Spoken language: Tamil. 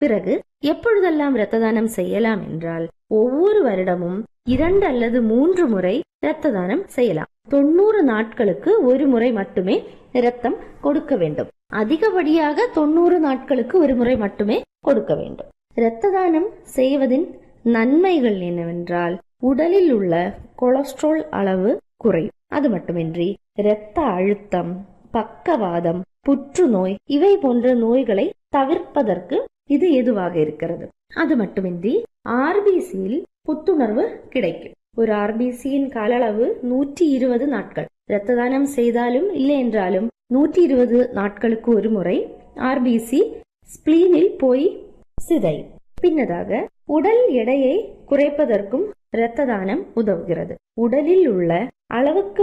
பிறகு எப்பொழுதெல்லாம் இரத்த தானம் செய்யலாம் என்றால் ஒவ்வொரு வருடமும் இரண்டு அல்லது மூன்று முறை இரத்த தானம் செய்யலாம் தொண்ணூறு நாட்களுக்கு ஒரு முறை மட்டுமே இரத்தம் கொடுக்க வேண்டும் அதிகப்படியாக தொண்ணூறு நாட்களுக்கு ஒரு முறை மட்டுமே கொடுக்க வேண்டும் இரத்த தானம் செய்வதின் நன்மைகள் என்னவென்றால் உடலில் உள்ள கொலஸ்ட்ரால் அளவு குறையும் அது மட்டுமின்றி இரத்த அழுத்தம் பக்கவாதம் புற்றுநோய் இவை போன்ற நோய்களை தவிர்ப்பதற்கு இது எதுவாக இருக்கிறது அது மட்டுமின்றி ஆர்பிசியில் புத்துணர்வு கிடைக்கும் ஒரு ஆர்பிசியின் கால அளவு நூற்றி இருபது நாட்கள் இரத்த தானம் செய்தாலும் இல்லை என்றாலும் நூற்றி இருபது நாட்களுக்கு ஒரு முறை ஆர்பிசி ஸ்பிளீனில் போய் சிதையும் பின்னதாக உடல் எடையை குறைப்பதற்கும் இரத்த தானம் உதவுகிறது உடலில் உள்ள அளவுக்கு